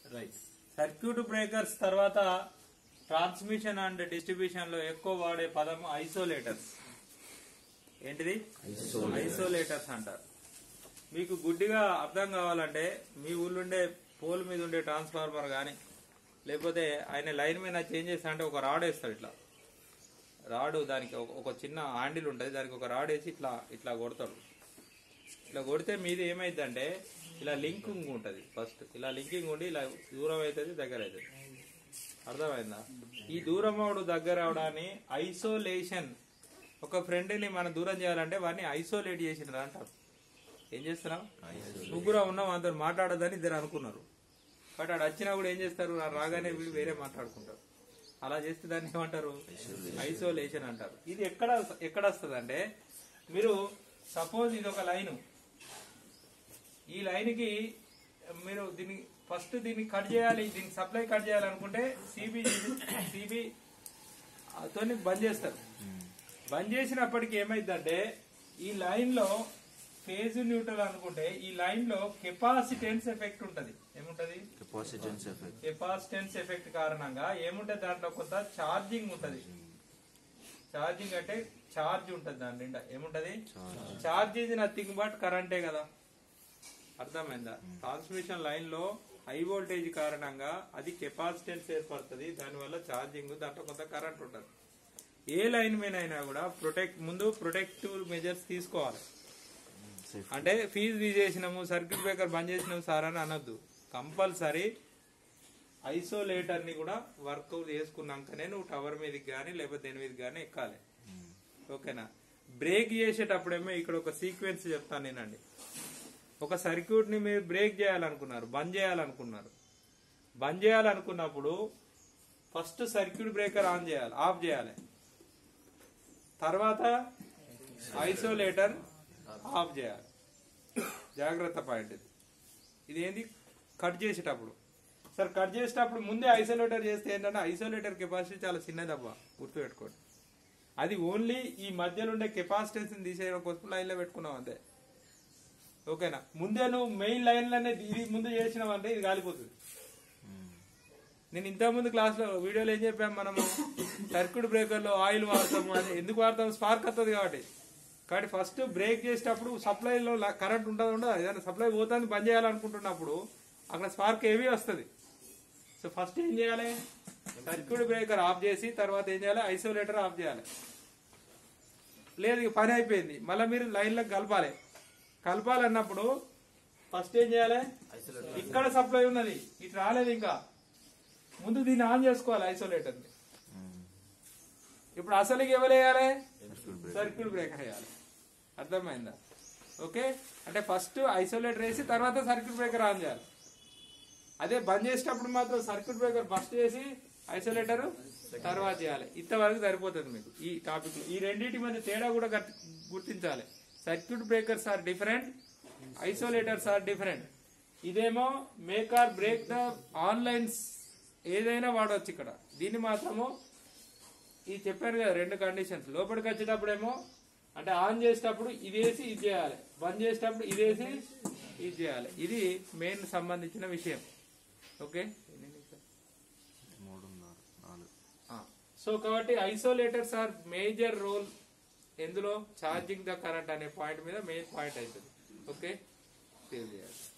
right circuit breakers తర్వాత transmission and distribution లో ఎక్కువ వాడే పదం ఐసోలేటర్స్ ఏంటిది ఐసోలేటర్స్ అంటారు మీకు గుడ్డిగా అర్థం కావాలంటే మీ ఊళ్ళో ఉండే పోల్ మీద ఉండే ట్రాన్స్ఫార్మర్ కానీ లేకపోతే ఆయన లైన్ మీద చేంజ్ చేస్తా అంటే ఒక రాడ్ వేస్తాడు ఇట్లా రాడు దానికి ఒక- ఒక చిన్న హ్యాండిల్ ఉంటుంది దానికి ఒక రాడ్ వేసి ఇట్లా ఇట్లా కొడతాడు ఇట్లా కొడితే మీది ఏమైందంటే ఇలా లింకింగ్ ఉంటుంది ఫస్ట్ ఇలా లింకింగ్ ఉండి ఇలా దూరం అవుతుంది దగ్గర అవుతుంది అర్థమైందా ఈ దూరం అవడు దగ్గర అవడాన్ని ఐసోలేషన్ ఒక ఫ్రెండ్ని మనం దూరం చేయాలంటే వాడిని ఐసోలేట్ చేసినారు అంటారు ఏం చేస్తున్నాం ముగ్గురు ఉన్నాం అందరు మాట్లాడదని ఇద్దరు అనుకున్నారు బట్ ఆడు వచ్చినా కూడా ఏం చేస్తారు ఆ రాగానే వీళ్ళు వేరే మాట్లాడుకుంటారు అలా చేస్తే దాన్ని ఏమంటారు ఐసోలేషన్ అంటారు ఇది ఎక్కడ ఎక్కడ వస్తుంది అంటే మీరు సపోజ్ ఇది ఒక లైను ఈ లైన్ కి మీరు దీన్ని ఫస్ట్ దీన్ని కట్ చేయాలి దీనికి సప్లై కట్ చేయాలనుకుంటే సిబి సిబి తోని బంద్ చేస్తారు బంద్ చేసినప్పటికి ఏమైందంటే ఈ లైన్ లో ఫేజ్ న్యూట్రల్ అనుకుంటే ఈ లైన్ లో కెపాసిటెన్స్ ఎఫెక్ట్ ఉంటది ఏముంటది కెపాసిటెన్స్ ఎఫెక్ట్ కెపాసిటెన్స్ ఎఫెక్ట్ కారణంగా ఏముంటది దాంట్లో కొంత ఛార్జింగ్ ఉంటది ఛార్జింగ్ అంటే ఛార్జ్ ఉంటది దాని నిండా ఏముంటది ఛార్జ్ ఇది నథింగ్ బట్ కరెంటే కదా అర్థమైందా ట్రాన్స్మిషన్ లైన్ లో హై వోల్టేజ్ కారణంగా అది కెపాసిటెన్స్ ఏర్పడుతుంది దానివల్ల ఛార్జింగ్ దాంట్లో కొంత కరెంట్ ఉంటది ఏ లైన్ మీద అయినా కూడా ప్రొటెక్ట్ ముందు ప్రొటెక్టివ్ మెజర్స్ తీసుకోవాలి అంటే ఫీజు తీసేసినాము సర్క్యూట్ బ్రేకర్ బంద్ చేసినాము సార్ అని అనొద్దు కంపల్సరీ ఐసోలేటర్ ని కూడా వర్క్ చేసుకున్నాకనే నువ్వు టవర్ మీదకి కానీ లేకపోతే దేని మీదకి కానీ ఎక్కాలి ఓకేనా బ్రేక్ చేసేటప్పుడేమో ఇక్కడ ఒక సీక్వెన్స్ చెప్తాను నేనండి ఒక సర్క్యూట్ ని మీరు బ్రేక్ చేయాలనుకున్నారు బంద్ చేయాలనుకున్నారు బంద్ చేయాలనుకున్నప్పుడు ఫస్ట్ సర్క్యూట్ బ్రేకర్ ఆన్ చేయాలి ఆఫ్ చేయాలి తర్వాత ఐసోలేటర్ ఆఫ్ చేయాలి జాగ్రత్త పాయింట్ ఇది ఇది ఏంది కట్ చేసేటప్పుడు సార్ కట్ చేసేటప్పుడు ముందే ఐసోలేటర్ చేస్తే ఏంటంటే ఐసోలేటర్ కెపాసిటీ చాలా చిన్నదబ్బా గుర్తుపెట్టుకోండి అది ఓన్లీ ఈ మధ్యలో ఉండే కెపాసిటెన్స్ తీసేయడం కోసం లైన్ లో పెట్టుకున్నాం అంతే ఓకేనా ముందే నువ్వు మెయిన్ లైన్ లోనే ఇది ముందు చేసినావు అంటే ఇది కాలిపోతుంది నేను ఇంతకు ముందు క్లాస్ లో వీడియోలో ఏం చెప్పాము మనము సర్క్యూట్ బ్రేకర్ లో ఆయిల్ వాడతాము అని ఎందుకు వాడతాము స్పార్క్ వస్తుంది కాబట్టి కాబట్టి ఫస్ట్ బ్రేక్ చేసేటప్పుడు సప్లైలో కరెంట్ ఉంటుంది ఉండదు ఏదైనా సప్లై పోతుంది బంద్ చేయాలనుకుంటున్నప్పుడు అక్కడ స్పార్క్ హెవీ వస్తుంది సో ఫస్ట్ ఏం చేయాలి సర్క్యూట్ బ్రేకర్ ఆఫ్ చేసి తర్వాత ఏం చేయాలి ఐసోలేటర్ ఆఫ్ చేయాలి లేదు ఇక పని అయిపోయింది మళ్ళీ మీరు లైన్లో కలపాలి కలపాలన్నప్పుడు ఫస్ట్ ఏం చేయాలి ఇక్కడ సప్లై ఉన్నది ఇటు రాలేదు ఇంకా ముందు దీన్ని ఆన్ చేసుకోవాలి ఐసోలేటర్ ఇప్పుడు అసలుకి ఎవరేయాలి సర్క్యూట్ బ్రేకర్ వేయాలి అర్థమైందా ఓకే అంటే ఫస్ట్ ఐసోలేటర్ వేసి తర్వాత సర్క్యూట్ బ్రేకర్ ఆన్ చేయాలి అదే బంద్ చేసేటప్పుడు మాత్రం సర్క్యూట్ బ్రేకర్ ఫస్ట్ చేసి ఐసోలేటర్ తర్వాత చేయాలి ఇంతవరకు సరిపోతుంది మీకు ఈ టాపిక్ లో ఈ రెండింటి మధ్య తేడా కూడా గట్- గుర్తించాలి circuit breakers are different isolators are different ఇదేమో make or break the on lines ఏదైనా వాడవచ్చు ఇక్కడ దీన్ని మాత్రము ఇది చెప్పారు కదా రెండు కండిషన్స్ లోపలికి వచ్చేటప్పుడేమో అంటే ఆన్ చేసేటప్పుడు ఇదేసి ఇది చేయాలి బంద్ చేసేటప్పుడు ఇదేసి ఇది చేయాలి ఇది మెయిన్ సంబంధించిన విషయం ఓకే మూడున్నర నాలుగు సో కాబట్టి ఐసోలేటర్స్ ఆర్ మేజర్ రోల్ ఎందులో ఛార్జింగ్ ద కరెంట్ అనే పాయింట్ మీద మెయిన్ పాయింట్ అవుతుంది ఓకే సేవ్ చేయాలి